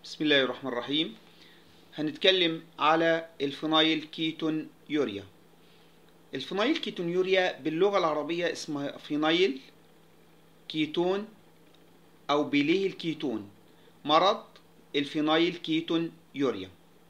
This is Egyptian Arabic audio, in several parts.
بسم الله الرحمن الرحيم هنتكلم على الفينايل كيتون يوريا الفينايل كيتون يوريا باللغة العربية اسمها فينايل كيتون أو بليه الكيتون مرض الفينايل كيتون يوريا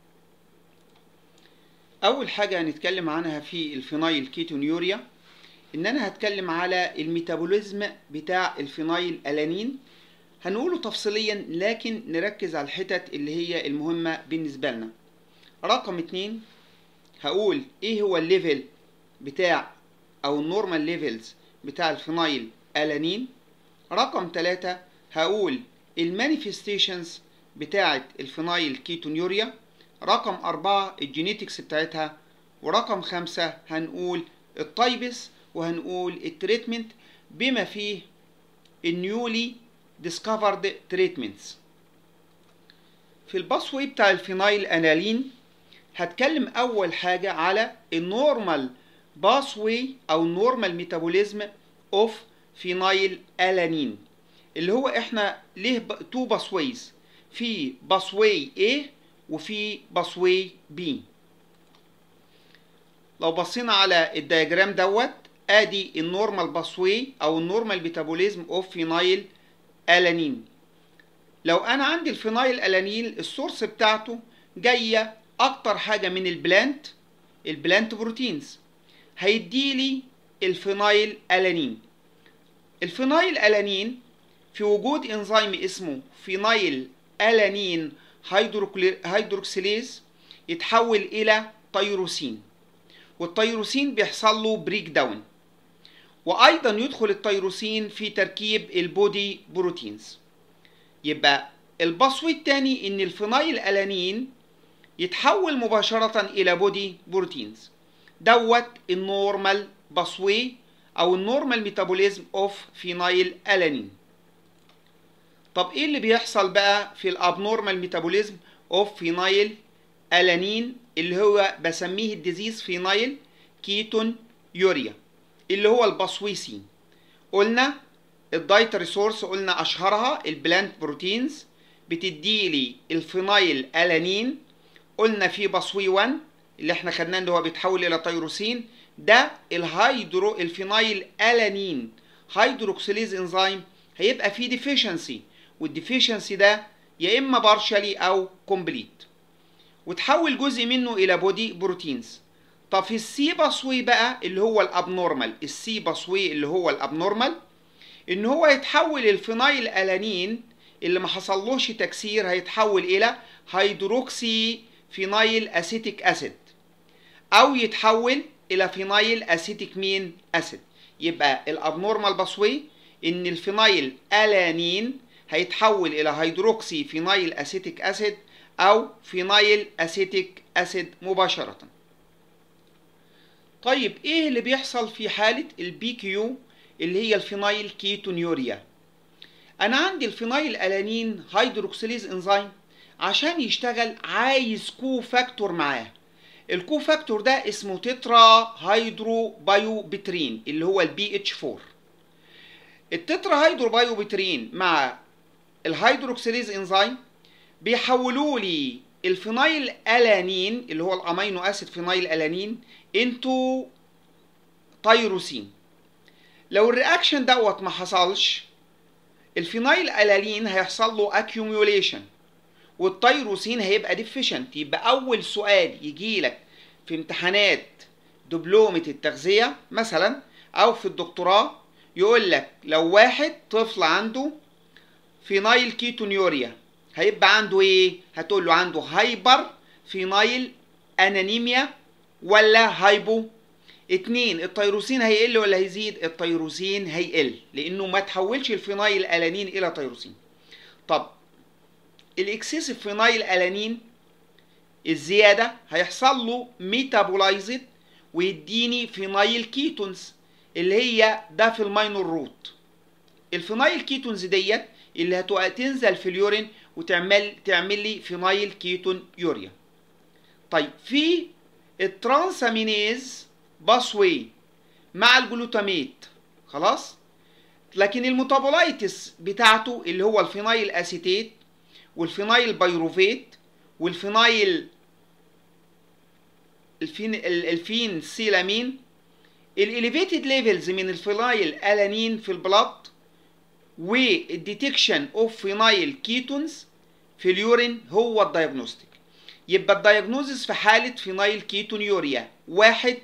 أول حاجة هنتكلم عنها في الفينايل كيتون يوريا إن أنا هتكلم على الميتابوليزم بتاع الفينايل ألانين هنقوله تفصيليا لكن نركز على الحتت اللي هي المهمة بالنسبة لنا رقم اتنين هقول ايه هو الليفل بتاع او النورمال ليفلز بتاع الفينايل ألانين رقم تلاتة هقول المانيفستيشنز بتاعة الفينايل كيتونيوريا رقم أربعة الجينيتكس بتاعتها ورقم خمسة هنقول التايبس وهنقول التريتمنت بما فيه النيولي discovered treatments في الباسوي بتاع الفينايل انالين هتكلم اول حاجه على النورمال باسوي او نورمال ميتابوليزم اوف فينايل الانين اللي هو احنا ليه تو باسويز في باسوي A وفي باسوي B لو بصينا على الدياجرام دوت ادي النورمال باسوي او النورمال ميتابوليزم اوف فينايل الانين لو انا عندي الفينايل الانين السورس بتاعته جايه اكتر حاجه من البلانت البلانت بروتينز هيديلي الفينايل الانين الفينايل الانين في وجود انزيم اسمه فينايل الانين هيدروكسيليز يتحول الى تيروسين والتيروسين بيحصل له بريك داون وايضا يدخل التيروسين في تركيب البودي بروتينز يبقى البصوي الثاني ان الفينايل الانين يتحول مباشرة الى بودي بروتينز دوت النورمال بصوي او النورمال ميتابوليزم اوف فينايل الانين طب ايه اللي بيحصل بقى في الابنورمال ميتابوليزم اوف فينايل الانين اللي هو بسميه الديزيز فينايل كيتون يوريا اللي هو البصويسين قلنا الدايتري سورس قلنا اشهرها البلانت بروتينز بتديلي الفينايل الانين قلنا في بصوي 1 اللي احنا خدناه اللي هو بيتحول الى تيروسين ده الهيدرو الفينايل الانين هيدروكسيليز انزيم هيبقى فيه ديفيشنسي والديفيشنسي ده يا اما بارشالي او كومبليت وتحول جزء منه الى بودي بروتينز طب في السي بصوي بقى اللي هو الابنورمال السي بصوي اللي هو الابنورمال ان هو يتحول الفينايل الانين اللي ما حصلوش تكسير هيتحول الى هيدروكسي فينايل اسيتيك اسيد او يتحول الى فينايل اسيتيك مين اسيد يبقى الابنورمال بصوي ان الفينايل الانين هيتحول الى هيدروكسي فينايل اسيتيك اسيد او فينايل اسيتيك اسيد مباشره طيب ايه اللي بيحصل في حالة البي كيو اللي هي الفينايل كيتونيوريا انا عندي الفينايل الانين هيدروكسيليز انزيم عشان يشتغل عايز كو فاكتور معاه الكو فاكتور ده اسمه تترا هيدرو بايو بترين اللي هو البي اتش 4 التترا هيدرو بايو بترين مع الهيدروكسيليز انزيم بيحولوا لي الفينايل الانين اللي هو الامينو اسيد فينايل الانين انتو تيروسين لو الرياكشن دوت ما حصلش الفينايل الانين هيحصل له اكيوميوليشن والتيروسين هيبقى ديفيشنت يبقى اول سؤال يجي لك في امتحانات دبلومة التغذية مثلا او في الدكتوراه يقول لك لو واحد طفل عنده فينايل كيتونيوريا هيبقى عنده ايه هتقول له عنده هايبر فينايل انانيميا ولا هايبو اتنين التيروسين هيقل ولا هيزيد التيروسين هيقل لانه ما تحولش الفينايل الانين الى تيروسين طب الاكسسيف فينايل الانين الزياده هيحصل له ميتابولايزد ويديني فينايل كيتونز اللي هي ده في الماينور روت الفينايل كيتونز ديت اللي هتنزل في اليورين وتعمل تعمل لي فينايل كيتون يوريا طيب في الترانسامينيز باسوي مع الجلوتاميت خلاص لكن الميتابولايتس بتاعته اللي هو الفينايل اسيتيت والفينايل بايروفيت والفينايل الفين الفين سيلامين الاليفيتد ليفلز من الفينايل الانين في البلاد والديتكشن اوف فينايل كيتونز في اليورين هو الدايجنوستيك يبقى الدايجنوزس في حالة فينايل كيتونيوريا واحد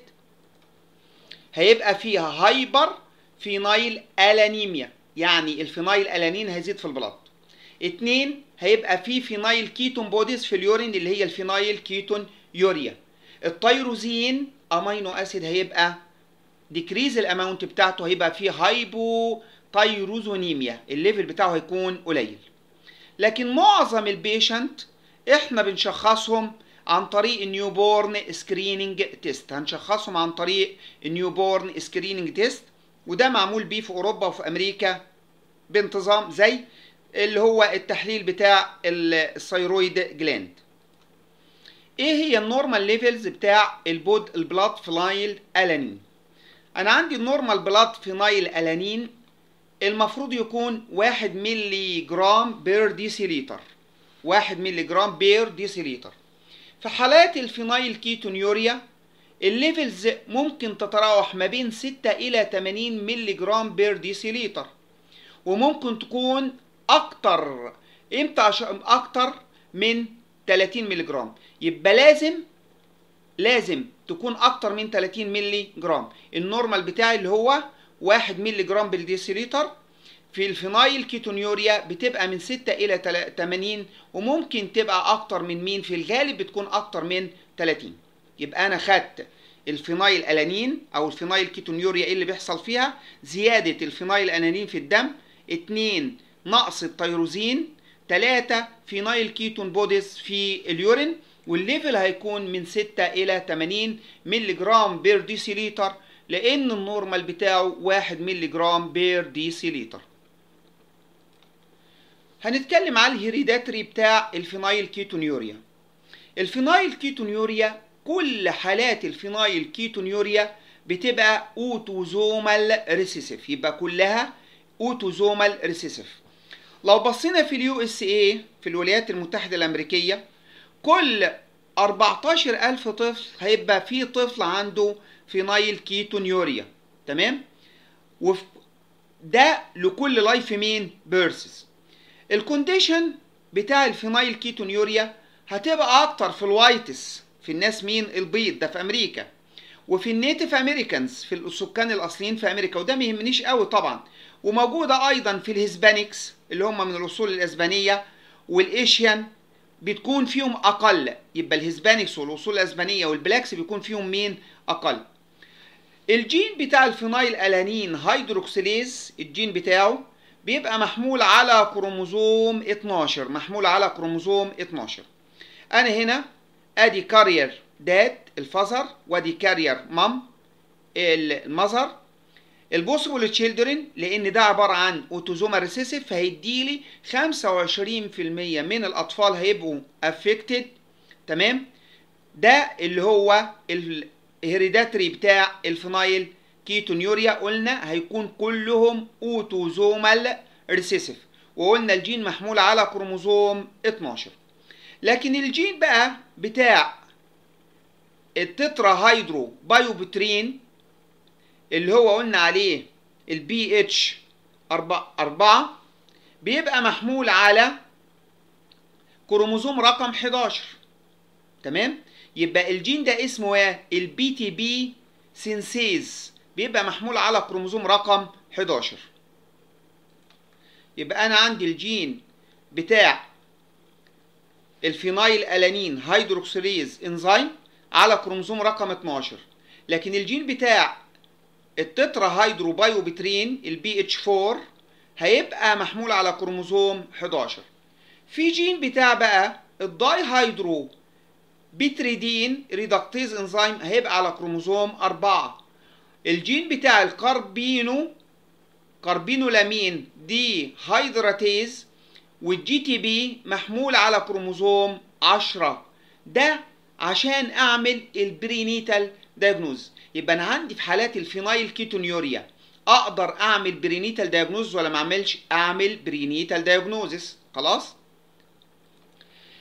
هيبقى فيها هايبر فينايل الانيميا يعني الفينايل الانين هيزيد في البلاد اتنين هيبقى فيه فينايل كيتون بوديز في اليورين اللي هي الفينايل كيتون يوريا التيروزين امينو اسيد هيبقى ديكريز الاماونت بتاعته هيبقى فيه هايبو تايروزونيميا الليفل بتاعه هيكون قليل لكن معظم البيشنت احنا بنشخصهم عن طريق النيو بورن سكريننج تيست هنشخصهم عن طريق النيو بورن سكريننج تيست وده معمول بيه في اوروبا وفي امريكا بانتظام زي اللي هو التحليل بتاع الثيرويد جلاند ايه هي النورمال ليفلز بتاع البود البلاد فينايل الانين انا عندي النورمال بلاد فينايل الانين المفروض يكون 1 ملي جرام بير ديسيليتر 1 ملي جرام بير ديسيليتر في حالات الفينايل كيتونيوريا الليفلز ممكن تتراوح ما بين 6 إلى 80 ملي جرام بير ديسيليتر وممكن تكون أكتر إمتى عشان أكتر من 30 ملي جرام يبقى لازم لازم تكون أكتر من 30 ملي جرام النورمال بتاعي اللي هو 1 ملي جرام بالديسيليتر في الفينايل كيتونيوريا بتبقى من 6 إلى 80 وممكن تبقى أكتر من مين في الغالب بتكون أكتر من 30 يبقى أنا خدت الفينايل ألانين أو الفينايل كيتونيوريا إيه اللي بيحصل فيها زيادة الفينايل ألانين في الدم 2 نقص التيروزين 3 فينايل كيتون بوديز في اليورين والليفل هيكون من 6 إلى 80 ملي جرام بير ديسيليتر لأن النورمال بتاعه 1 ملي جرام بير ديسيليتر هنتكلم على الهيريداتري بتاع الفينايل كيتونيوريا الفينايل كيتونيوريا كل حالات الفينايل كيتونيوريا بتبقى اوتوزومال ريسيسيف يبقى كلها اوتوزومال ريسيسيف لو بصينا في اليو اس اي في الولايات المتحدة الأمريكية كل 14000 طفل هيبقى في طفل عنده فينايل كيتونيوريا تمام وف ده لكل لايف مين بيرسز الكونديشن بتاع الفينايل كيتونيوريا هتبقى اكتر في الوايتس في الناس مين البيض ده في امريكا وفي النيتف امريكانز في السكان الاصليين في امريكا وده ما يهمنيش قوي طبعا وموجوده ايضا في الهسبانيكس اللي هم من الاصول الاسبانيه والايشيان بتكون فيهم اقل يبقى الهسبانيكس والاصول الاسبانيه والبلاكس بيكون فيهم مين اقل الجين بتاع الفينايل الانين هيدروكسيليز الجين بتاعه بيبقى محمول على كروموزوم 12 محمول على كروموزوم 12 انا هنا ادي كارير داد الفازر وادي كارير مام المذر البوسبل تشيلدرن لان ده عباره عن اوتوزوما ريسيسيف فهيديلي 25% من الاطفال هيبقوا افكتد تمام ده اللي هو الهيريداتري بتاع الفينايل كيتونيوريا قلنا هيكون كلهم اوتوزومال ريسيسيف وقلنا الجين محمول على كروموزوم 12 لكن الجين بقى بتاع التترا هيدرو بايوبترين اللي هو قلنا عليه البي اتش 4 بيبقى محمول على كروموزوم رقم 11 تمام يبقى الجين ده اسمه ايه البي تي بي سينسيز بيبقى محمول على كروموزوم رقم 11 يبقى انا عندي الجين بتاع الفينايل الانين هيدروكسيليز انزيم على كروموزوم رقم 12 لكن الجين بتاع التترا هيدرو بايوبترين البي اتش 4 هيبقى محمول على كروموزوم 11 في جين بتاع بقى الداي هيدرو بتريدين ريدكتيز انزيم هيبقى على كروموزوم 4 الجين بتاع الكاربينو كاربينولامين دي هيدراتيز والجي تي بي محمول على كروموزوم 10 ده عشان اعمل البرينيتال دايجنوز يبقى انا عندي في حالات الفينايل كيتونيوريا اقدر اعمل برينيتال دايجنوز ولا ما اعملش اعمل برينيتال دايجنوزس خلاص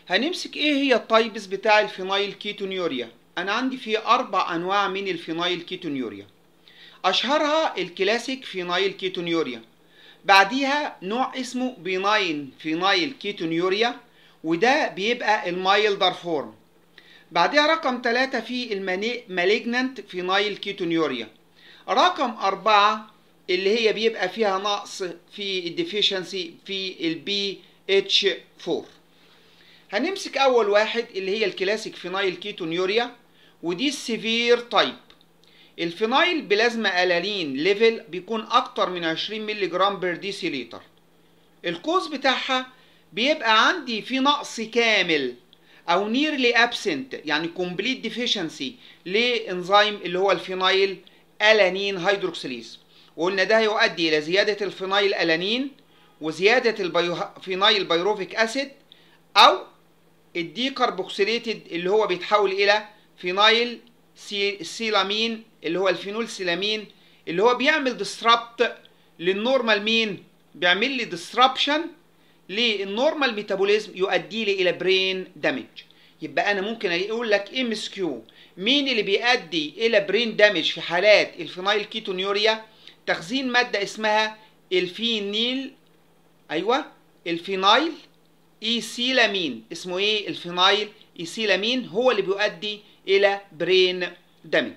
هنمسك ايه هي التايبس بتاع الفينايل كيتونيوريا انا عندي فيه اربع انواع من الفينايل كيتونيوريا اشهرها الكلاسيك فينايل كيتونيوريا بعديها نوع اسمه بيناين فينايل كيتونيوريا وده بيبقى المايلدر فورم بعدها رقم ثلاثة في المالجنانت فينايل كيتونيوريا رقم أربعة اللي هي بيبقى فيها نقص في الديفيشنسي في البي اتش 4 هنمسك أول واحد اللي هي الكلاسيك فينايل كيتونيوريا ودي السيفير تايب الفينايل بلازما ألالين ليفل بيكون أكتر من 20 مللي جرام بير ديسيليتر الكوز بتاعها بيبقى عندي في نقص كامل او نيرلي ابسنت يعني كومبليت ديفيشنسي لانزيم اللي هو الفينايل الانين هيدروكسيليز وقلنا ده يؤدي الى زياده الفينايل الانين وزياده الفينايل بيروفيك اسيد او الديكربوكسيليتد اللي هو بيتحول الى فينايل سيلامين اللي هو الفينول سيلامين اللي هو بيعمل ديسترابت للنورمال مين بيعمل لي ديسترابشن للنورمال ميتابوليزم يؤدي لي الى برين دامج يبقى انا ممكن اقول لك ام اس كيو مين اللي بيؤدي الى برين دامج في حالات الفينايل كيتونيوريا تخزين ماده اسمها الفينيل ايوه الفينايل ايسيلامين اسمه ايه الفينايل ايسيلامين هو اللي بيؤدي الى برين دامج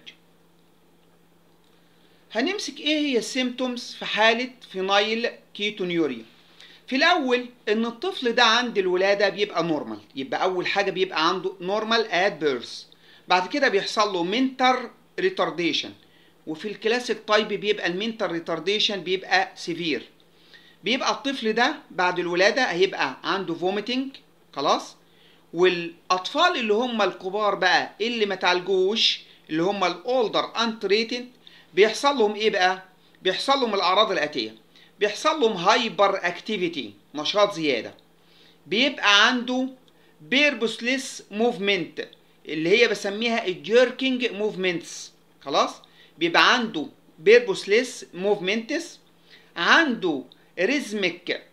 هنمسك ايه هي السيمتومز في حاله فينايل كيتونيوريا في الاول ان الطفل ده عند الولاده بيبقى نورمال يبقى اول حاجه بيبقى عنده نورمال ات بيرث بعد كده بيحصل له منتر ريتارديشن وفي الكلاسيك تايب بيبقى المنتر ريتارديشن بيبقى سيفير بيبقى الطفل ده بعد الولاده هيبقى عنده فوميتنج خلاص والاطفال اللي هم الكبار بقى اللي ما تعالجوش اللي هم الاولدر انتريتد بيحصل لهم ايه بقى بيحصل لهم الاعراض الاتيه بيحصل لهم هايبر اكتيفيتي نشاط زياده بيبقى عنده بيربوسليس موفمنت اللي هي بسميها الجيركينج موفمنتس خلاص بيبقى عنده بيربوسليس موفمنتس عنده ريزميك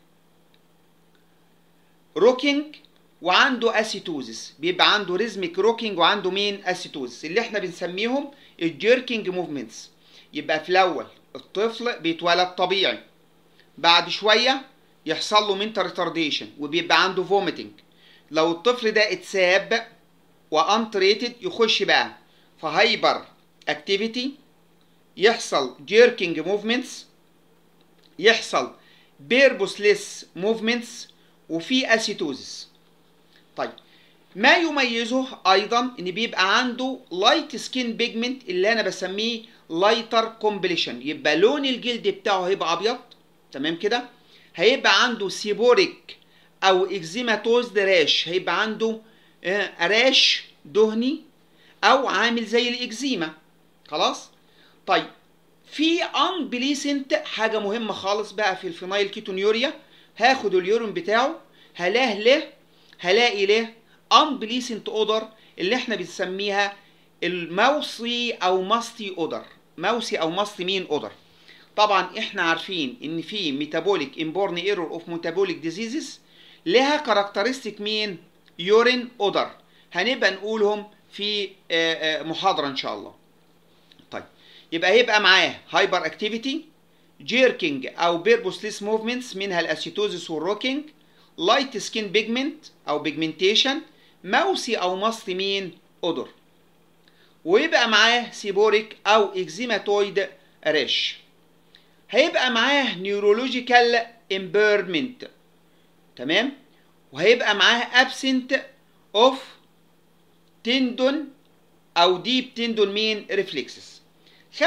روكينج وعنده اسيتوزس بيبقى عنده ريزميك روكينج وعنده مين اسيتوزس اللي احنا بنسميهم الجيركينج موفمنتس يبقى في الاول الطفل بيتولد طبيعي بعد شويه يحصل له منتر ريتارديشن وبيبقى عنده فوميتنج لو الطفل ده اتساب وانتريتد يخش بقى في هايبر اكتيفيتي يحصل جيركينج موفمنتس يحصل بيربوسليس موفمنتس وفي اسيتوزس طيب ما يميزه ايضا ان بيبقى عنده لايت سكين بيجمنت اللي انا بسميه لايتر كومبليشن يبقى لون الجلد بتاعه هيبقى ابيض تمام كده هيبقى عنده سيبوريك او اكزيماتوز راش هيبقى عنده راش دهني او عامل زي الاكزيما خلاص طيب في ان بليسنت حاجه مهمه خالص بقى في الفينايل كيتونيوريا هاخد اليورين بتاعه هلاه له هلاقي له ان بليسنت اودر اللي احنا بنسميها الموصي او ماستي اودر موسي او ماستي مين اودر طبعا احنا عارفين ان في ميتابوليك امبورن ايرور اوف ميتابوليك ديزيزز لها كاركترستيك مين يورين اودر هنبقى نقولهم في محاضره ان شاء الله طيب يبقى هيبقى معاه هايبر اكتيفيتي جيركينج او بيربوسليس موفمنتس منها الاسيتوزيس والروكينج لايت سكين بيجمنت او بيجمنتيشن موسي او مصل مين اودر ويبقى معاه سيبوريك او اكزيماتويد ريش هيبقى معاه نيورولوجيكال امبيرمنت تمام وهيبقى معاه ابسنت اوف تندون او ديب تندون مين ريفلكسز 25%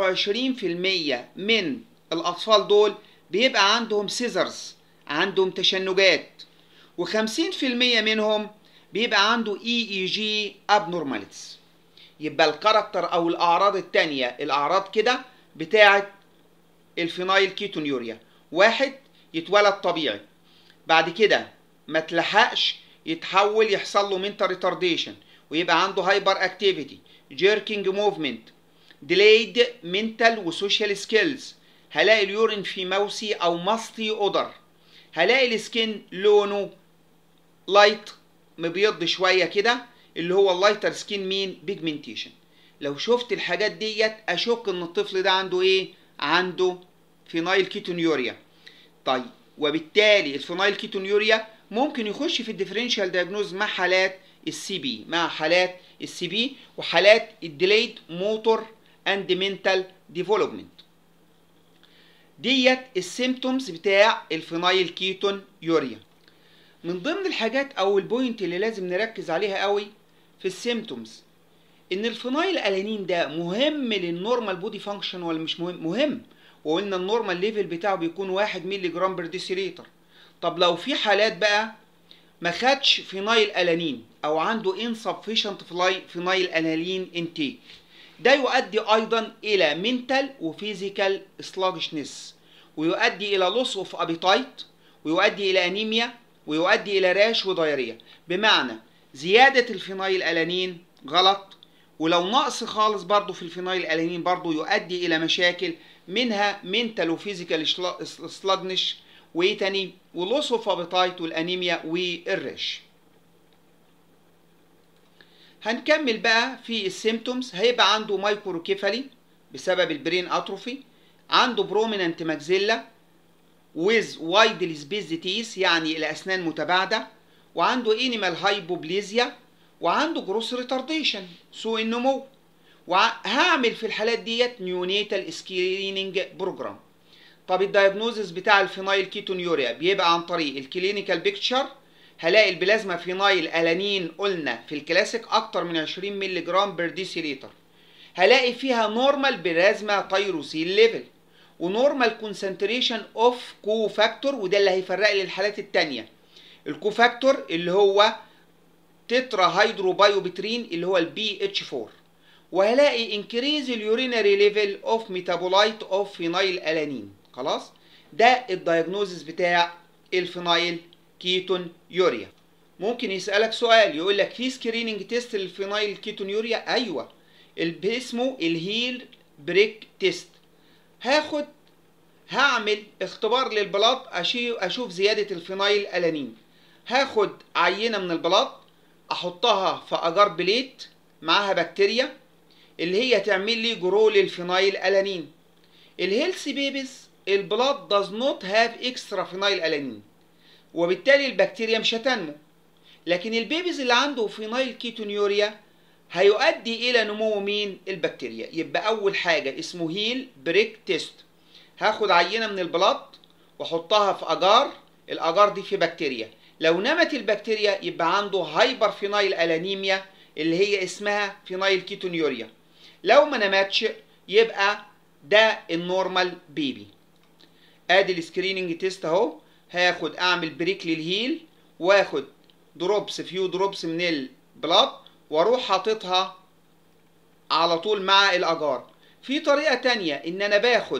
من الاطفال دول بيبقى عندهم سيزرز عندهم تشنجات و50% منهم بيبقى عنده اي اي جي ابنورماليتيز يبقى الكاركتر او الاعراض التانية الاعراض كده بتاعه الفينايل كيتونيوريا واحد يتولد طبيعي بعد كده ما تلحقش يتحول يحصل له منتال ريتارديشن ويبقى عنده هايبر اكتيفيتي جيركينج موفمنت ديلايد منتال وسوشيال سكيلز هلاقي اليورين في موسي او مصطي اودر هلاقي السكين لونه لايت مبيض شويه كده اللي هو اللايتر سكين مين بيجمنتيشن لو شفت الحاجات ديت اشك ان الطفل ده عنده ايه عنده فينايل كيتونيوريا طيب وبالتالي الفينايل كيتونيوريا ممكن يخش في الديفرنشال دايجنوز مع حالات السي بي مع حالات السي بي وحالات الديليد موتور اند منتال ديفلوبمنت ديت السيمتومز بتاع الفينايل كيتون يوريا من ضمن الحاجات او البوينت اللي لازم نركز عليها قوي في السيمتومز ان الفينايل الانين ده مهم للنورمال بودي فانكشن ولا مش مهم مهم وقلنا النورمال ليفل بتاعه بيكون 1 مللي جرام بر ديسيليتر طب لو في حالات بقى ما خدش فينايل الانين او عنده insufficient فينايل الانين انتيك ده يؤدي ايضا الى منتال وفيزيكال سلاجشنس ويؤدي الى لوس اوف ابيتايت ويؤدي الى انيميا ويؤدي الى راش ودايريا بمعنى زياده الفينايل الانين غلط ولو نقص خالص برضو في الفينايل الانين برضو يؤدي الى مشاكل منها منتال وفيزيكال سلاجنش وايه تاني ولوس اوف ابيتايت والانيميا والرش هنكمل بقى في السيمتومز هيبقى عنده مايكروكيفالي بسبب البرين اتروفي عنده بروميننت ماكزيلا ويز وايدلي سبيس تيس يعني الاسنان متباعده وعنده انيمال هايبوبليزيا وعنده جروس ريتارديشن سوء النمو وهعمل في الحالات ديت نيونيتال سكريننج بروجرام طب الدايجنوزس بتاع الفينايل كيتونيوريا بيبقى عن طريق الكلينيكال بيكتشر هلاقي البلازما فينايل الانين قلنا في الكلاسيك اكتر من 20 مللي جرام بر ديسيليتر هلاقي فيها نورمال بلازما تايروسين ليفل ونورمال كونسنتريشن اوف كو فاكتور وده اللي هيفرق لي الحالات التانية الكو فاكتور اللي هو تترا هيدروبايوبترين اللي هو البي اتش 4 وهلاقي انكريز اليورينري ليفل اوف ميتابولايت اوف فينايل الانين خلاص ده الدايجنوزس بتاع الفينايل كيتون يوريا ممكن يسألك سؤال يقول لك في سكريننج تيست للفينايل كيتون يوريا ايوه اسمه الهيل بريك تيست هاخد هعمل اختبار للبلاط اشوف زيادة الفينايل الانين هاخد عينة من البلاط احطها في اجار بليت معاها بكتيريا اللي هي تعمل لي جرو للفينايل الانين الهيلثي بيبيز البلاد does not have extra فينايل الانين وبالتالي البكتيريا مش هتنمو لكن البيبيز اللي عنده فينايل كيتونيوريا هيؤدي الى نمو مين البكتيريا يبقى اول حاجه اسمه هيل بريك تيست هاخد عينه من البلاط واحطها في اجار الاجار دي في بكتيريا لو نمت البكتيريا يبقى عنده هايبر فينايل الانيميا اللي هي اسمها فينايل كيتونيوريا لو ما نمتش يبقى ده النورمال بيبي ادي السكريننج تيست اهو هاخد اعمل بريك للهيل واخد دروبس فيو دروبس من البلاد واروح حاططها على طول مع الاجار في طريقه تانية ان انا باخد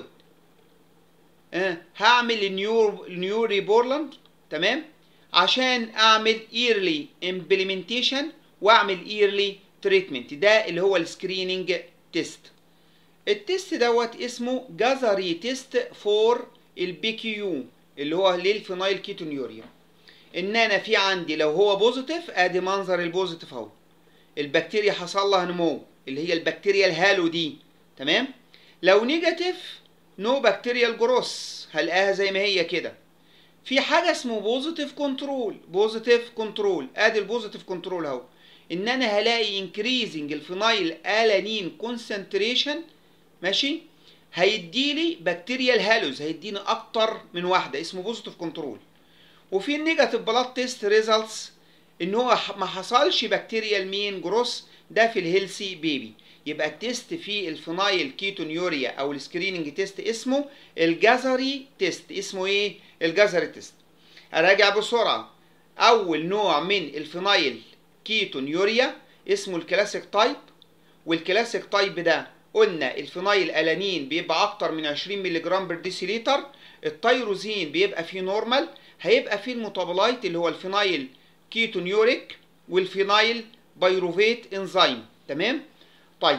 آه هعمل النيو نيوري بورلاند تمام عشان اعمل ايرلي امبلمنتيشن واعمل ايرلي تريتمنت ده اللي هو السكريننج تيست التيست دوت اسمه جازري تيست فور البي كيو اللي هو للفينايل كيتونيوريا ان انا في عندي لو هو بوزيتيف ادي منظر البوزيتيف اهو البكتيريا حصل لها نمو اللي هي البكتيريا الهالو دي تمام لو نيجاتيف نو بكتيريال جروس هلاقيها زي ما هي كده في حاجه اسمه بوزيتيف كنترول بوزيتيف كنترول ادي البوزيتيف كنترول اهو ان انا هلاقي انكريزنج الفينايل الانين كونسنتريشن ماشي هيديلي بكتيريا الهالوز هيديني اكتر من واحده اسمه بوزيتيف كنترول وفي النيجاتيف بلاد تيست ريزلتس ان هو ما حصلش بكتيريا المين جروس ده في الهيلسي بيبي يبقى التيست في الفينايل كيتونيوريا او السكريننج تيست اسمه الجزري تيست اسمه ايه الجزري تيست اراجع بسرعه اول نوع من الفينايل كيتونيوريا اسمه الكلاسيك تايب والكلاسيك تايب ده قلنا الفينايل الانين بيبقى اكتر من 20 مللي جرام بر ديسيليتر التيروزين بيبقى فيه نورمال هيبقى فيه الميتابولايت اللي هو الفينايل كيتونيوريك والفينايل بايروفيت انزيم تمام طيب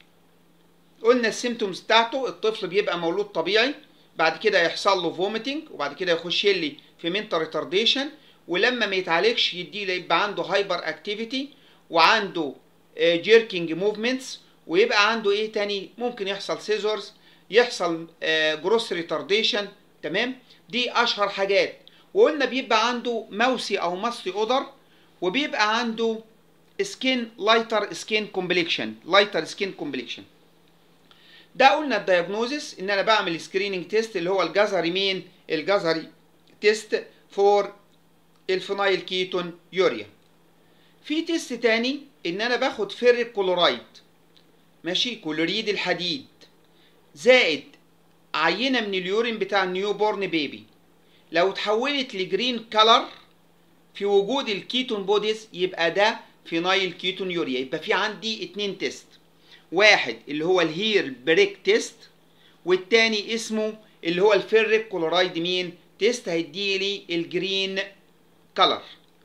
قلنا السيمتومز بتاعته الطفل بيبقى مولود طبيعي بعد كده يحصل له فوميتنج وبعد كده يخش لي في منتال ريتارديشن ولما ما يتعالجش يدي يبقى عنده هايبر اكتيفيتي وعنده جيركينج موفمنتس ويبقى عنده ايه تاني ممكن يحصل سيزورز يحصل جروس ريتارديشن تمام دي اشهر حاجات وقلنا بيبقى عنده موسي او مصري اودر وبيبقى عنده سكين لايتر سكين كومبليكشن لايتر سكين كومبليكشن ده قلنا الدايجنوزس ان انا بعمل سكريننج تيست اللي هو الجزري مين الجزري تيست فور الفينايل كيتون يوريا في تيست تاني ان انا باخد فيريك كلورايد ماشي كلوريد الحديد زائد عينه من اليورين بتاع النيو بورن بيبي لو اتحولت لجرين كلر في وجود الكيتون بوديز يبقى ده فينايل كيتون يوريا يبقى في عندي اتنين تيست واحد اللي هو الهير بريك تيست والتاني اسمه اللي هو الفيريك كلورايد مين تيست هيديلي الجرين كلر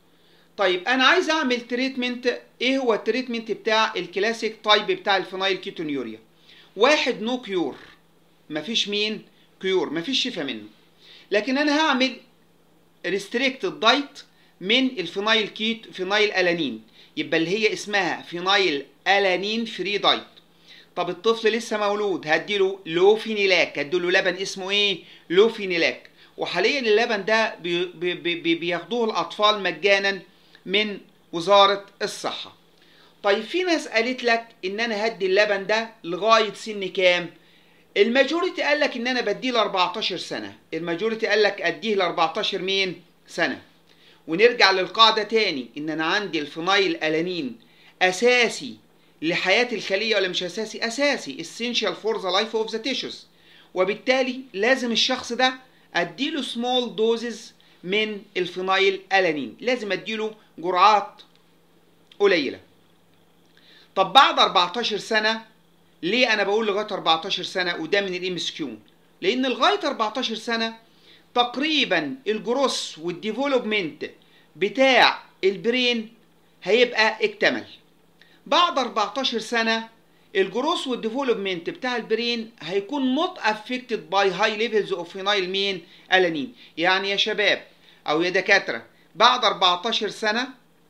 طيب انا عايز اعمل تريتمنت ايه هو التريتمنت بتاع الكلاسيك تايب بتاع الفينايل كيتون يوريا واحد نو كيور مفيش مين كيور مفيش شفا منه لكن انا هعمل ريستريكتد دايت من الفينايل كيت فينايل الانين يبقى اللي هي اسمها فينايل الانين فري دايت طب الطفل لسه مولود هديله لوفينيلاك هديله لبن اسمه ايه لوفينيلاك وحاليا اللبن ده بي بي بي بياخدوه الاطفال مجانا من وزاره الصحه طيب في ناس قالت لك ان انا هدي اللبن ده لغايه سن كام الماجوريتي قال لك ان انا بديه ل 14 سنه الماجوريتي قال لك اديه ل 14 مين سنه ونرجع للقاعده تاني ان انا عندي الفينايل الانين اساسي لحياه الخليه ولا مش اساسي اساسي essential for the life of the tissues وبالتالي لازم الشخص ده اديله سمول دوزز من الفينايل الانين لازم اديله جرعات قليله طب بعد 14 سنه ليه انا بقول لغايه 14 سنه وده من الام اس كيو لان لغايه 14 سنه تقريبا الجروس والديفلوبمنت بتاع البرين هيبقى اكتمل بعد 14 سنه الجروس والديفلوبمنت بتاع البرين هيكون نوت افكتد باي هاي ليفلز اوف فينايل مين الانين يعني يا شباب او يا دكاتره بعد 14 سنه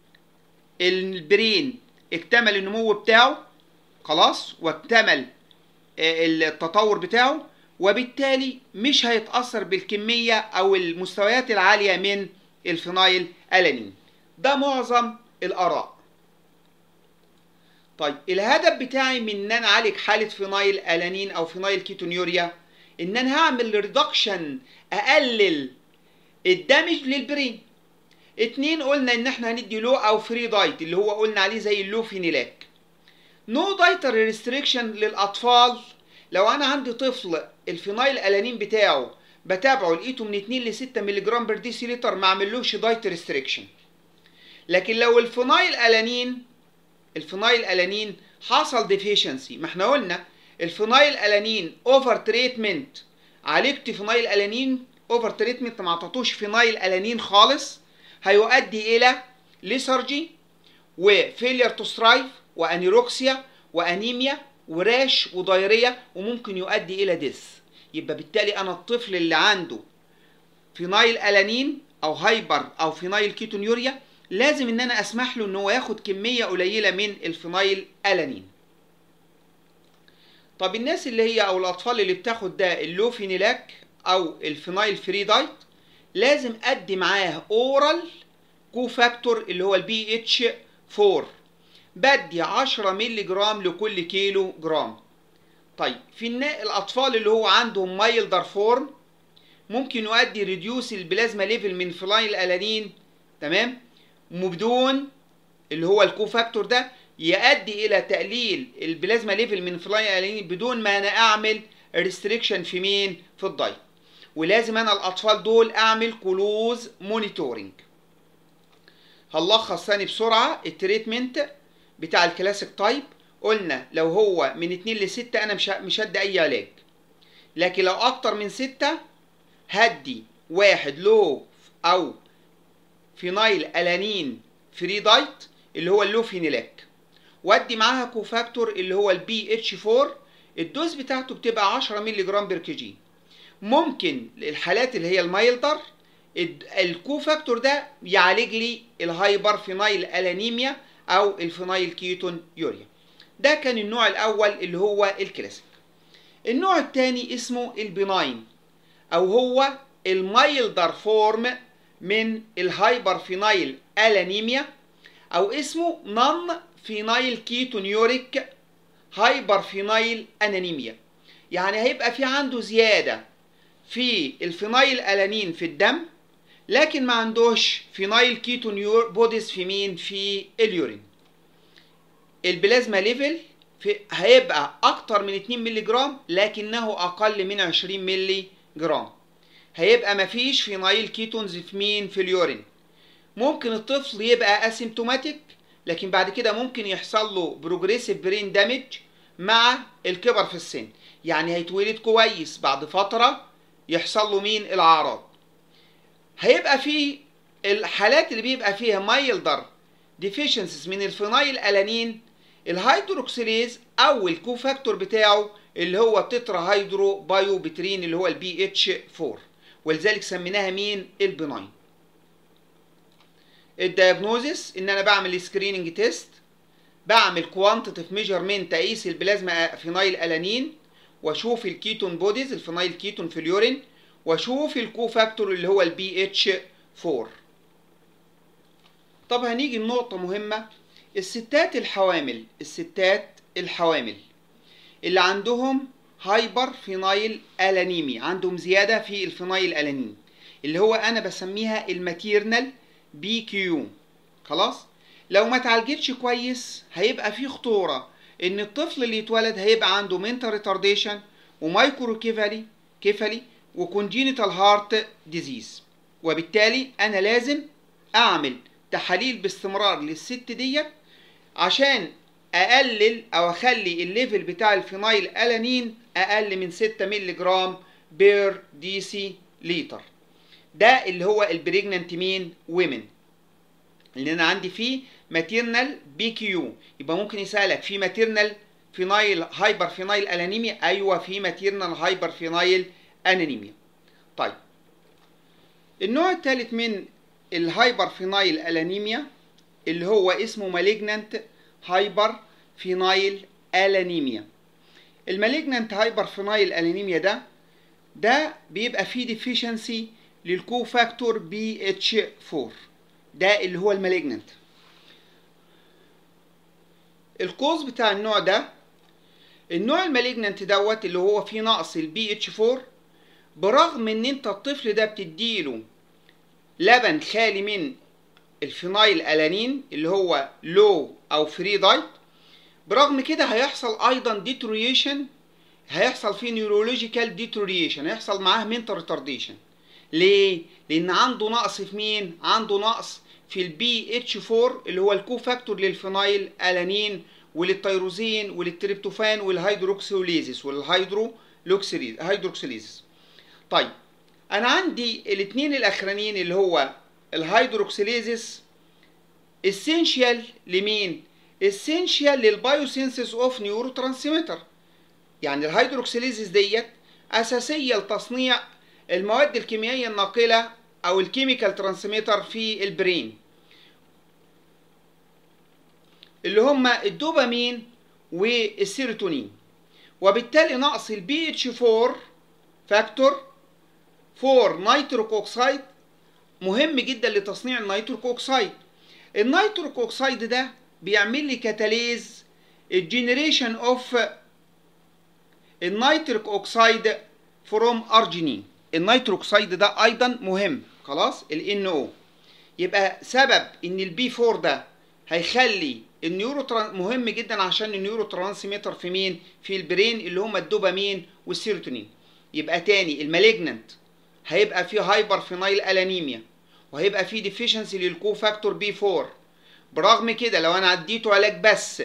البرين اكتمل النمو بتاعه خلاص واكتمل التطور بتاعه وبالتالي مش هيتأثر بالكمية أو المستويات العالية من الفينايل ألانين ده معظم الآراء طيب الهدف بتاعي من ان انا اعالج حاله فينايل الانين او فينايل كيتونيوريا ان انا هعمل ريدكشن اقلل الدمج للبرين اتنين قلنا ان احنا هندي لو او فري دايت اللي هو قلنا عليه زي اللوفينيلاك نو دايتر ريستريكشن للاطفال لو انا عندي طفل الفينايل الانين بتاعه بتابعه لقيته من 2 ل 6 مللي جرام بر ديسي لتر ما اعملوش دايت ريستريكشن لكن لو الفينايل الانين الفينايل الانين حصل ديفيشنسي ما احنا قلنا الفينايل الانين اوفر تريتمنت عالجت فينايل الانين اوفر تريتمنت ما عطتوش فينايل الانين خالص هيؤدي الى ليسرجي وفيلير تو سترايف وانيروكسيا وانيميا وراش ودايريا وممكن يؤدي الى ديث يبقى بالتالي انا الطفل اللي عنده فينايل الانين او هايبر او فينايل كيتونيوريا لازم ان انا اسمح له ان هو ياخد كميه قليله من الفينايل الانين طب الناس اللي هي او الاطفال اللي بتاخد ده اللوفينيلاك او الفينايل فري دايت لازم ادي معاه اورال كوفاكتور اللي هو البي اتش 4 بدي 10 مللي جرام لكل كيلو جرام طيب في الاطفال اللي هو عندهم مايلدر فورم ممكن يؤدي ريديوس البلازما ليفل من فينايل الانين تمام بدون اللي هو الكوفاكتور ده يؤدي الى تقليل البلازما ليفل من فلاي الانين بدون ما انا اعمل ريستريكشن في مين في الدايت ولازم انا الاطفال دول اعمل كلوز مونيتورنج هنلخص ثاني بسرعه التريتمنت بتاع الكلاسيك تايب قلنا لو هو من 2 ل 6 انا مش مش هدي اي علاج لكن لو اكتر من 6 هدي واحد لو او فينايل الانين فري دايت اللي هو اللوفينيلاك وادي معاها كوفاكتور اللي هو البي اتش 4 الدوز بتاعته بتبقى 10 مللي جرام بير كي جي ممكن الحالات اللي هي المايلدر الكو فاكتور ده يعالج لي الهايبر فينايل الانيميا او الفينايل كيتون يوريا ده كان النوع الاول اللي هو الكلاسيك النوع الثاني اسمه البناين او هو المايلدر فورم من الهايبر فينايل الانيميا او اسمه نون فينايل كيتونيوريك هايبر فينايل انانيميا يعني هيبقى في عنده زياده في الفينايل الانين في الدم لكن ما عندوش فينايل كيتون بوديز في مين في اليورين البلازما ليفل في هيبقى اكتر من 2 مللي جرام لكنه اقل من 20 مللي جرام هيبقى مفيش فينايل كيتونز في مين في اليورين ممكن الطفل يبقى اسيمتوماتيك لكن بعد كده ممكن يحصل له بروجريسيف برين دامج مع الكبر في السن يعني هيتولد كويس بعد فترة يحصل له مين الأعراض هيبقى في الحالات اللي بيبقى فيها مايلدر ديفيشنسز من الفينايل الانين الهيدروكسيليز او الكوفاكتور بتاعه اللي هو التترا هيدرو بايو بترين اللي هو البي اتش 4 ولذلك سميناها مين البناين الدياجنوزس ان انا بعمل سكريننج تيست بعمل كوانتيتيف ميجرمنت اقيس البلازما فينايل الانين واشوف الكيتون بوديز الفينايل كيتون في اليورين واشوف الكوفاكتور اللي هو البي اتش 4 طب هنيجي لنقطة مهمة الستات الحوامل الستات الحوامل اللي عندهم هايبر فينايل الانيمي عندهم زيادة في الفينايل الانين اللي هو انا بسميها الماتيرنال بي كيو خلاص لو ما اتعالجتش كويس هيبقى في خطورة ان الطفل اللي يتولد هيبقى عنده منتال ريتارديشن ومايكرو كيفالي كيفالي وكونجينيتال هارت ديزيز وبالتالي انا لازم اعمل تحاليل باستمرار للست ديت عشان اقلل او اخلي الليفل بتاع الفينايل الانين اقل من 6 مللي جرام بير دي سي لتر ده اللي هو البريجننت مين ويمن اللي انا عندي فيه ماتيرنال بي كيو يبقى ممكن يسالك في ماتيرنال فينايل هايبر فينايل انانيميا ايوه في ماتيرنال هايبر فينايل انانيميا طيب النوع الثالث من الهايبر فينايل الانيميا اللي هو اسمه مالجنانت هايبر فينايل الانيميا المالجنانت هايبر فينايل الانيميا ده ده بيبقى فيه ديفيشنسي للكوفاكتور بي اتش 4 ده اللي هو المالجنانت الكوز بتاع النوع ده النوع المالجنانت دوت اللي هو فيه نقص البي اتش 4 برغم ان انت الطفل ده بتديله لبن خالي من الفينايل الانين اللي هو لو او فري دايت برغم كده هيحصل ايضا ديتوريشن هيحصل فيه نيورولوجيكال ديتوريشن هيحصل معاه منتال ريتارديشن ليه لان عنده نقص في مين عنده نقص في البي اتش 4 اللي هو الكوفاكتور للفينايل الانين وللتيروزين وللتريبتوفان والهيدروكسيوليزيس والهيدروكسيليز هيدروكسيليزيس طيب انا عندي الاثنين الاخرانيين اللي هو الهيدروكسيليزيس اسينشال لمين اسينشال للبايوسينسيس اوف نيورو ترانسميتر يعني الهيدروكسيليزيس ديت اساسيه لتصنيع المواد الكيميائيه الناقله او الكيميكال ترانسميتر في البرين اللي هما الدوبامين والسيروتونين وبالتالي نقص البي اتش 4 فاكتور 4 نيتروك اوكسايد مهم جدا لتصنيع النيتروك اوكسايد النيتروك اوكسايد ده بيعمل لي كاتاليز الجنريشن اوف النيتروك اوكسايد فروم ارجينين النيتروك اوكسايد ده ايضا مهم خلاص ال NO يبقى سبب ان البي 4 ده هيخلي النيورو تران... مهم جدا عشان النيورو ترانسميتر في مين في البرين اللي هم الدوبامين والسيروتونين يبقى تاني المالجننت هيبقى فيه هايبر فينايل الانيميا وهيبقى فيه ديفيشنسي للكوفاكتور بي 4 برغم كده لو انا اديته علاج بس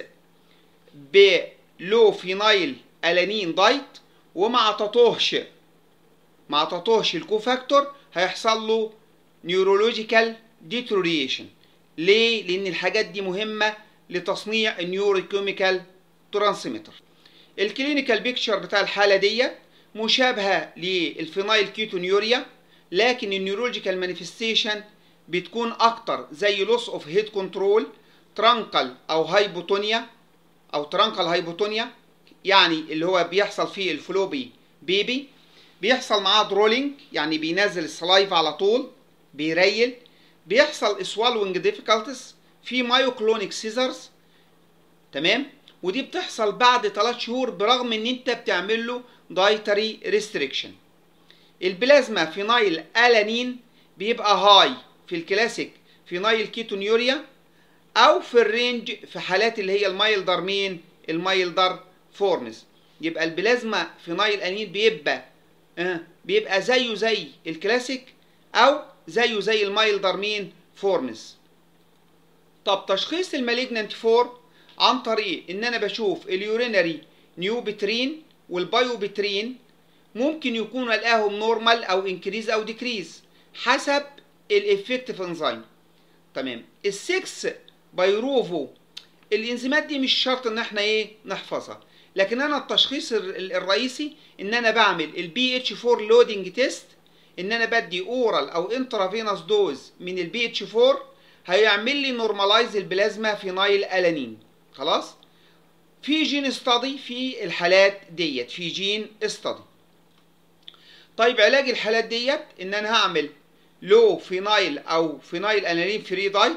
بلو فينايل الانين دايت وما عطتوهش ما عطتوهش الكوفاكتور هيحصل له نيورولوجيكال ديتوريشن ليه لان الحاجات دي مهمه لتصنيع النيوروكيميكال ترانسميتر الكلينيكال بيكتشر بتاع الحاله دي مشابهه للفينايل كيتونيوريا لكن النيورولوجيكال مانيفستيشن بتكون اكتر زي لوس اوف هيد كنترول ترانكل او هايبوتونيا او ترانكل هايبوتونيا يعني اللي هو بيحصل فيه الفلوبي بيبي بيحصل معاه درولينج يعني بينزل السلايف على طول بيريل بيحصل swallowing difficulties في مايوكلونيك سيزرز تمام ودي بتحصل بعد 3 شهور برغم ان انت بتعمل له دايتري ريستريكشن البلازما فينايل الانين بيبقى هاي في الكلاسيك فينايل كيتونيوريا او في الرينج في حالات اللي هي المايلدر مين المايلدر فورمز يبقى البلازما فينايل انين بيبقى آه بيبقى زيه زي الكلاسيك او زيه زي المايلدر مين فورمز طب تشخيص المالجنانت فور عن طريق ان انا بشوف اليورينري نيوبترين والبايوبترين ممكن يكون الاقيهم نورمال او انكريز او ديكريز حسب الافكتيف انزيم تمام السكس بايروفو الانزيمات دي مش شرط ان احنا ايه نحفظها لكن انا التشخيص الرئيسي ان انا بعمل البي اتش 4 لودنج تيست ان انا بدي اورال او انترافينوس دوز من البي اتش 4 هيعمل لي نورماليز البلازما فينايل الانين خلاص في جين ستادي في الحالات ديت في جين ستادي طيب علاج الحالات ديت ان انا هعمل لو فينايل او فينايل انالين فري دايت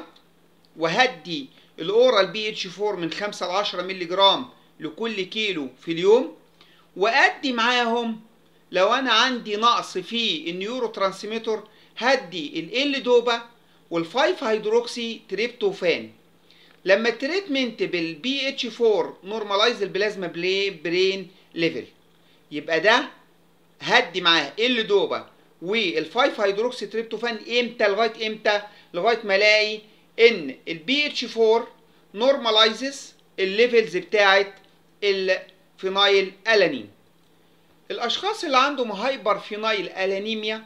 وهدي الاورال بي اتش 4 من 5 ل 10 مللي جرام لكل كيلو في اليوم وادي معاهم لو انا عندي نقص في النيورو ترانسميتر هدي ال دوبا وال5 هيدروكسي تريبتوفان لما التريتمنت بالبي اتش 4 نورماليز البلازما بلي برين ليفل يبقى ده هدي معاه ال دوبا وال5 هيدروكسي تريبتوفان امتى لغايه امتى لغايه ما الاقي ان البي اتش 4 نورماليزز الليفلز بتاعت الفينايل الانين الاشخاص اللي عندهم هايبر فينايل الانيميا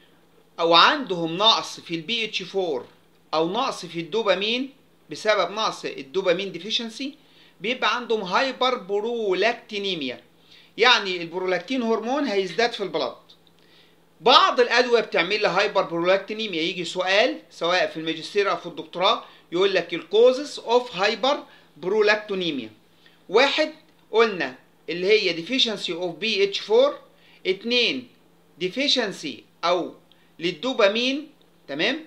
او عندهم نقص في البي اتش 4 او نقص في الدوبامين بسبب نقص الدوبامين ديفيشنسي بيبقى عندهم هايبر برولاكتينيميا يعني البرولاكتين هرمون هيزداد في البلد بعض الادويه بتعمل لي هايبر برولاكتينيميا يجي سؤال سواء في الماجستير او في الدكتوراه يقول لك الكوزز اوف هايبر برولاكتونيميا واحد قلنا اللي هي ديفيشنسي اوف بي اتش 4 اتنين ديفيشنسي او للدوبامين تمام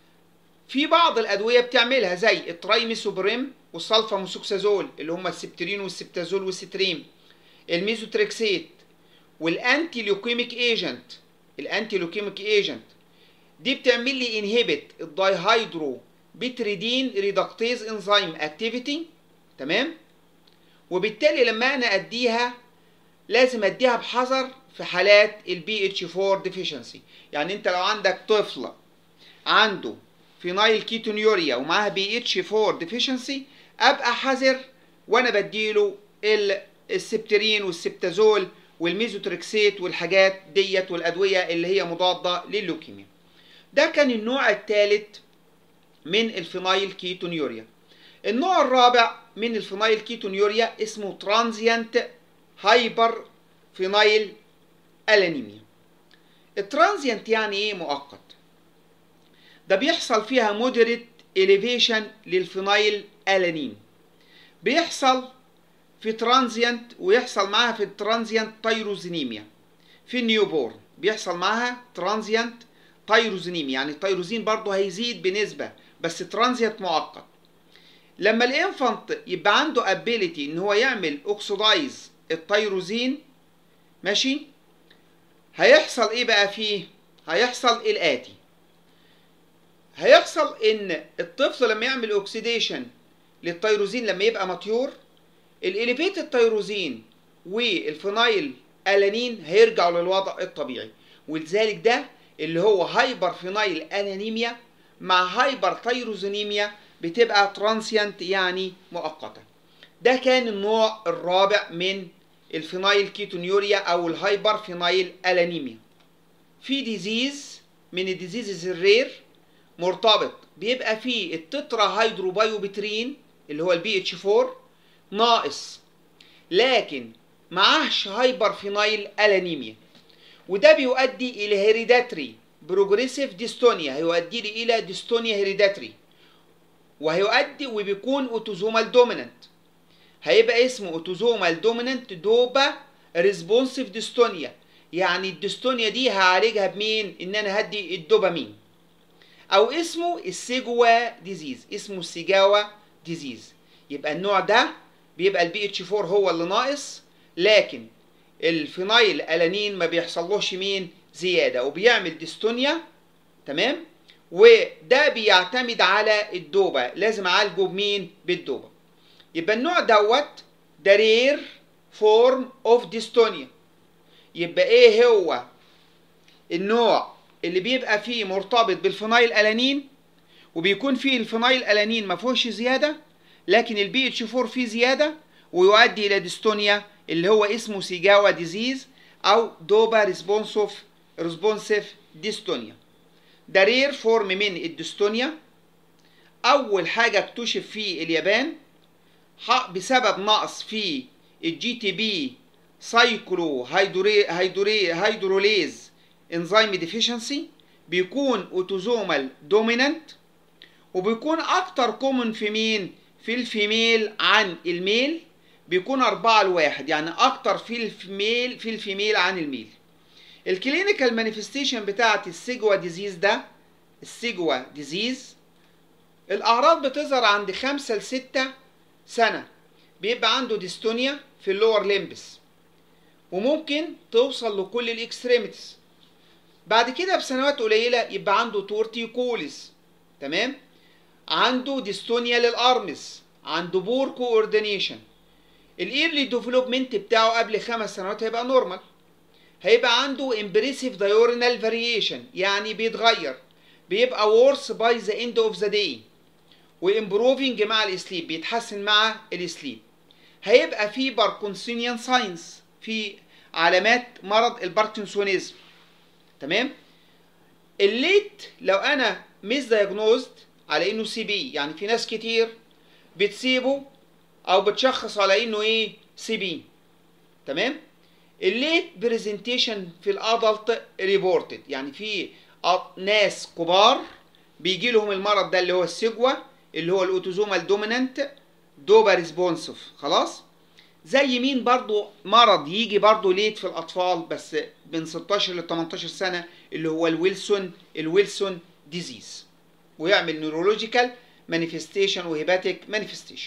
في بعض الادويه بتعملها زي الترايميسوبريم والسلفاموسوكسازول اللي هم السبترين والسبتازول والستريم الميزوتريكسيت والانتي ليوكيميك ايجنت الانتي ليوكيميك ايجنت دي بتعمل لي انهبت الدايهايدرو بتريدين ريدكتيز انزيم اكتيفيتي تمام وبالتالي لما انا اديها لازم اديها بحذر في حالات البي اتش 4 ديفيشنسي يعني انت لو عندك طفل عنده فينايل كيتونيوريا ومعاها بي اتش 4 ديفيشنسي ابقى حذر وانا بديله السبترين والسبتازول والميزوتريكسيت والحاجات ديت والادويه اللي هي مضاده لللوكيميا ده كان النوع الثالث من الفينايل كيتونيوريا النوع الرابع من الفينايل كيتونيوريا اسمه ترانزيانت هايبر فينايل الانيميا الترانزيانت يعني ايه مؤقت ده بيحصل فيها مودريت اليفيشن للفينايل الانين بيحصل في ترانزيانت ويحصل معاها في الترانزيانت تايروزينيميا في النيوبورن بيحصل معاها ترانزيانت تايروزينيميا يعني التيروزين برضه هيزيد بنسبة بس ترانزيانت مؤقت لما الانفانت يبقى عنده ابيليتي ان هو يعمل اوكسيدايز التيروزين ماشي هيحصل ايه بقى فيه هيحصل الاتي هيحصل ان الطفل لما يعمل اوكسيديشن للتيروزين لما يبقى مطيور الاليفيت التيروزين والفينايل الانين هيرجعوا للوضع الطبيعي ولذلك ده اللي هو هايبر فينايل انانيميا مع هايبر تيروزينيميا بتبقى ترانسيانت يعني مؤقته ده كان النوع الرابع من الفينايل كيتونيوريا او الهايبر فينايل الانيميا في ديزيز من الديزيزز الرير مرتبط بيبقى فيه التترا هيدروبايوبترين اللي هو البي اتش 4 ناقص لكن معهش هايبر فينايل الانيميا وده بيؤدي الى هيريداتري بروجريسيف ديستونيا هيؤدي لي الى ديستونيا هيريداتري وهيؤدي وبيكون اوتوزومال دومينانت هيبقى اسمه اوتوزومال دومينانت دوبا ريسبونسيف ديستونيا يعني الديستونيا دي هعالجها بمين ان انا هدي الدوبامين او اسمه السيجوا ديزيز اسمه السيجاوا ديزيز يبقى النوع ده بيبقى البي اتش 4 هو اللي ناقص لكن الفينايل الانين ما بيحصلوش مين زياده وبيعمل ديستونيا تمام وده بيعتمد على الدوبه لازم اعالجه بمين بالدوبه يبقى النوع دوت ده رير فورم اوف ديستونيا يبقى ايه هو النوع اللي بيبقى فيه مرتبط بالفينايل الانين وبيكون فيه الفينايل الانين ما فيهوش زياده لكن البي اتش 4 فيه زياده ويؤدي الى ديستونيا اللي هو اسمه سيجاوا ديزيز او دوبا ريسبونسوف ريسبونسيف ديستونيا ده رير فورم من الديستونيا اول حاجه اكتشف في اليابان بسبب نقص في الجي تي بي سايكلو هيدرولي هيدرولي هيدروليز انزيم ديفيشنسي بيكون اوتوزومال دومينانت وبيكون اكتر كومن في مين في الفيميل عن الميل بيكون أربعة لواحد يعني أكتر في الفيميل في الفيميل عن الميل الكلينيكال مانيفستيشن بتاعت السيجوا ديزيز ده السيجوا ديزيز الأعراض بتظهر عند خمسة لستة سنة بيبقى عنده ديستونيا في اللور ليمبس وممكن توصل لكل الاكستريميتيز بعد كده بسنوات قليلة يبقى عنده تورتيكوليس تمام عنده ديستونيا للارمز عنده بور كوردينيشن الايرلي ديفلوبمنت بتاعه قبل خمس سنوات هيبقى نورمال هيبقى عنده امبريسيف دايورنال فاريشن يعني بيتغير بيبقى وورس باي ذا اند اوف ذا داي وامبروفنج مع السليب بيتحسن مع السليب هيبقى في باركنسونيان ساينس في علامات مرض الباركنسونيزم تمام الليت لو انا مش دايجنوزد على انه سي بي يعني في ناس كتير بتسيبه او بتشخص على انه ايه سي بي تمام الليت برزنتيشن في الادلت ريبورتد يعني في ناس كبار بيجي لهم المرض ده اللي هو السجوة اللي هو الاوتوزومال دومينانت دوبا ريسبونسيف خلاص زي مين برضو مرض يجي برضو ليت في الاطفال بس من 16 ل 18 سنه اللي هو الويلسون الويلسون ديزيز ويعمل نيورولوجيكال مانيفستيشن وهيباتيك مانيفستيشن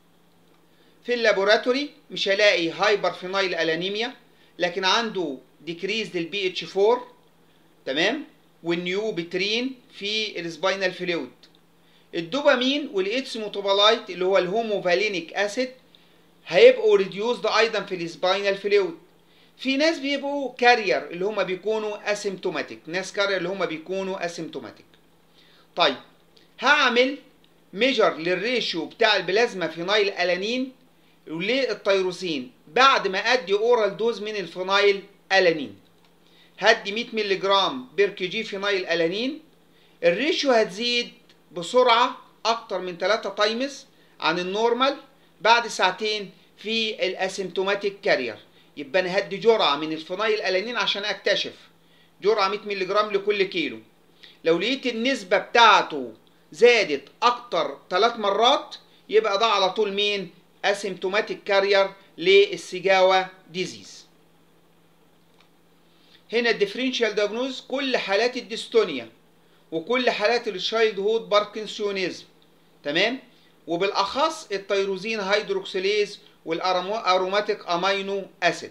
في اللابوراتوري مش هلاقي هايبر فينايل الانيميا لكن عنده ديكريز للبي اتش 4 تمام والنيو بترين في السباينال فلويد الدوبامين والاتس موتوبالايت اللي هو الهوموفالينيك اسيد هيبقوا ريديوزد ايضا في السباينال فلويد في ناس بيبقوا كارير اللي هم بيكونوا اسيمتوماتيك ناس كارير اللي هم بيكونوا اسيمتوماتيك طيب هعمل ميجر للريشيو بتاع البلازما فينايل الانين للتيروسين بعد ما ادي اورال دوز من الفينايل الانين هدي 100 مللي جرام بير كي جي فينايل الانين الريشيو هتزيد بسرعه اكتر من 3 تايمز عن النورمال بعد ساعتين في الاسيمتوماتيك كارير يبقى انا هدي جرعه من الفينايل الانين عشان اكتشف جرعه 100 مللي جرام لكل كيلو لو لقيت النسبه بتاعته زادت اكتر 3 مرات يبقى ده على طول مين اسيمتوماتيك كارير للسجاوا ديزيز هنا الديفرنشال دياجنوز كل حالات الديستونيا وكل حالات الشايلد هود باركنسونيزم تمام وبالاخص التيروزين هيدروكسيليز والاروماتيك امينو اسيد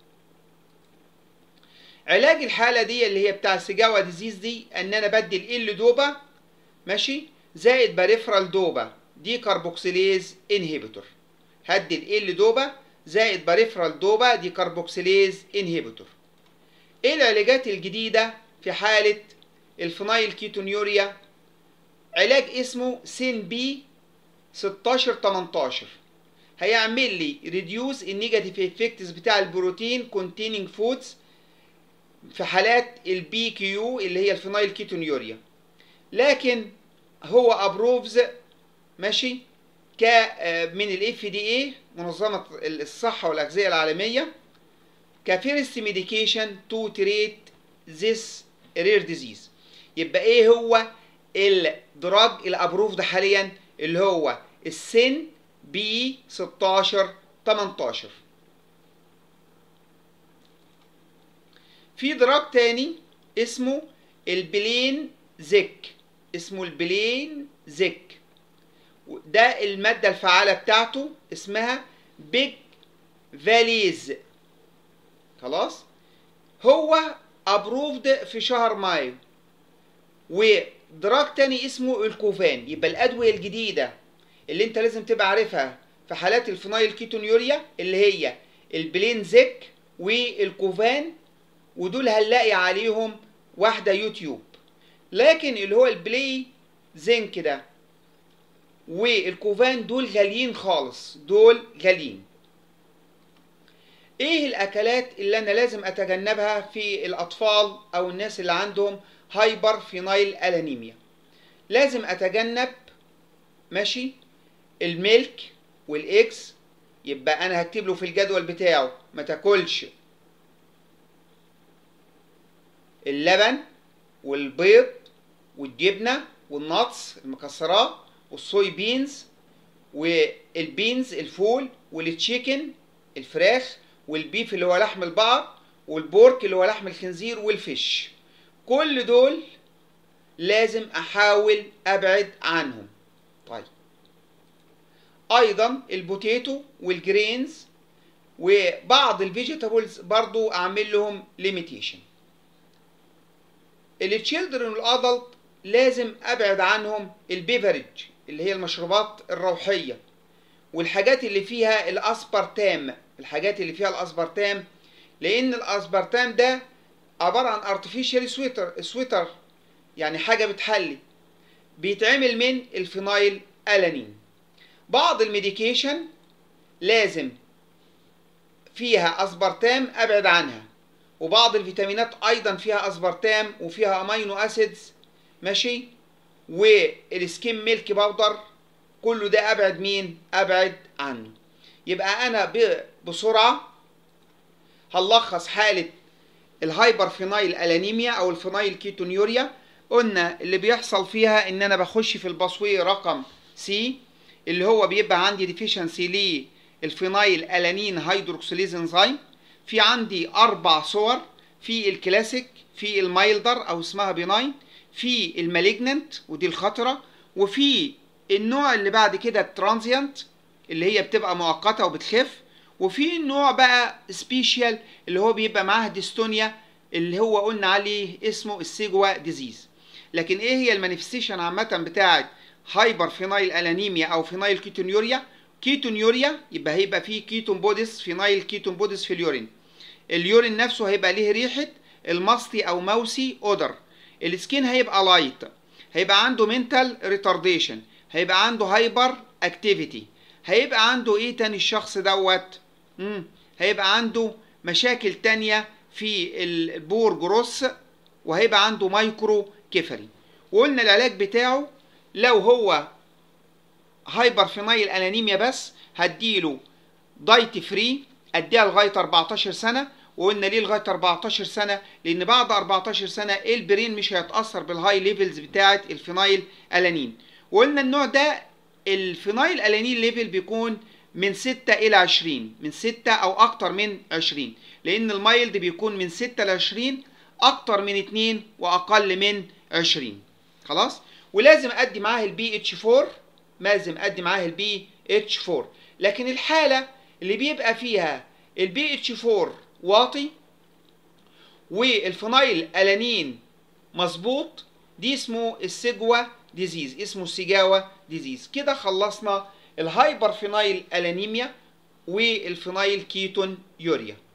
علاج الحالة دي اللي هي بتاع السجاوا ديزيز دي ان انا بدي ال دوبا ماشي زائد بريفرال دوبا دي كاربوكسيليز انهيبيتور هدي ال دوبا زائد بريفرال دوبا دي كاربوكسيليز انهيبيتور ايه العلاجات الجديدة في حالة الفينايل كيتونيوريا علاج اسمه سين بي 16 18 هيعمل لي ريديوس النيجاتيف افكتس بتاع البروتين كونتيننج فودز في حالات البي كيو اللي هي الفينايل كيتونيوريا لكن هو ابروفز ماشي ك من الاف دي اي منظمه الصحه والاغذيه العالميه كفيرست ميديكيشن تو تريت ذس رير ديزيز يبقى ايه هو الدراج الابروفد حاليا اللي هو السن بي 16 18 في دراج تاني اسمه البلين زيك اسمه البلين زيك ده المادة الفعالة بتاعته اسمها بيج فاليز خلاص هو ابروفد في شهر مايو ودراج تاني اسمه الكوفان يبقى الادويه الجديده اللي انت لازم تبقى عارفها في حالات الفينايل كيتونيوريا اللي هي البلين زيك والكوفان ودول هنلاقي عليهم واحده يوتيوب لكن اللي هو البلاي زنك ده والكوفان دول غاليين خالص دول غاليين ايه الاكلات اللي انا لازم اتجنبها في الاطفال او الناس اللي عندهم هايبر فينايل الانيميا لازم اتجنب ماشي الميلك والاكس يبقى انا هكتب له في الجدول بتاعه ما تاكلش اللبن والبيض والجبنه والنتس المكسرات والصوي بينز والبينز الفول والتشيكن الفراخ والبيف اللي هو لحم البقر والبورك اللي هو لحم الخنزير والفيش كل دول لازم احاول ابعد عنهم طيب ايضا البوتيتو والجرينز وبعض الفيجيتابلز برضو اعمل لهم ليميتيشن التشيلدرن والادلت لازم ابعد عنهم البيفرج اللي هي المشروبات الروحيه والحاجات اللي فيها الاسبرتام الحاجات اللي فيها الاسبرتام لان الاسبرتام ده عباره عن ارتفيشال سويتر سويتر يعني حاجه بتحلي بيتعمل من الفينايل الانين بعض الميديكيشن لازم فيها اسبرتام ابعد عنها وبعض الفيتامينات ايضا فيها اسبرتام وفيها امينو اسيدز ماشي والسكيم ميلك باودر كله ده ابعد مين ابعد عنه يبقى انا بسرعه هنلخص حاله الهايبر فينايل الانيميا او الفينايل كيتونيوريا قلنا اللي بيحصل فيها ان انا بخش في البصوي رقم سي اللي هو بيبقى عندي ديفيشنسي للفينايل الانين هيدروكسيليز انزيم في عندي اربع صور في الكلاسيك في المايلدر او اسمها بيناين في المالجننت ودي الخطره وفي النوع اللي بعد كده الترانزيانت اللي هي بتبقى مؤقته وبتخف وفي النوع بقى سبيشال اللي هو بيبقى معاه ديستونيا اللي هو قلنا عليه اسمه السيجوا ديزيز لكن ايه هي المانيفستيشن عامه بتاعه هايبر فينايل الانيميا او فينايل كيتونيوريا كيتونيوريا يبقى هيبقى فيه كيتون بوديس فينايل كيتون بوديس في اليورين اليورين نفسه هيبقى ليه ريحه الماستي او موسي اودر السكين هيبقى لايت هيبقى عنده منتال ريتارديشن هيبقى عنده هايبر اكتيفيتي هيبقى عنده ايه تاني الشخص دوت مم. هيبقى عنده مشاكل تانية في البور جروس وهيبقى عنده مايكرو كيفري وقلنا العلاج بتاعه لو هو هايبر فينايل انانيميا بس هديله دايت فري اديها لغايه 14 سنه وقلنا ليه لغايه 14 سنه لان بعد 14 سنه البرين مش هيتاثر بالهاي ليفلز بتاعه الفينايل الانين وقلنا النوع ده الفينايل الانين ليفل بيكون من 6 الى 20 من 6 او اكتر من 20 لان المايلد بيكون من 6 ل 20 اكتر من 2 واقل من 20 خلاص ولازم ادي معاه البي اتش 4 لازم ادي معاه البي اتش 4 لكن الحاله اللي بيبقى فيها البي اتش 4 واطي والفينايل الانين مظبوط دي اسمه السجوا ديزيز اسمه السجاوة ديزيز كده خلصنا الهايبر فينايل الانيميا والفينايل كيتون يوريا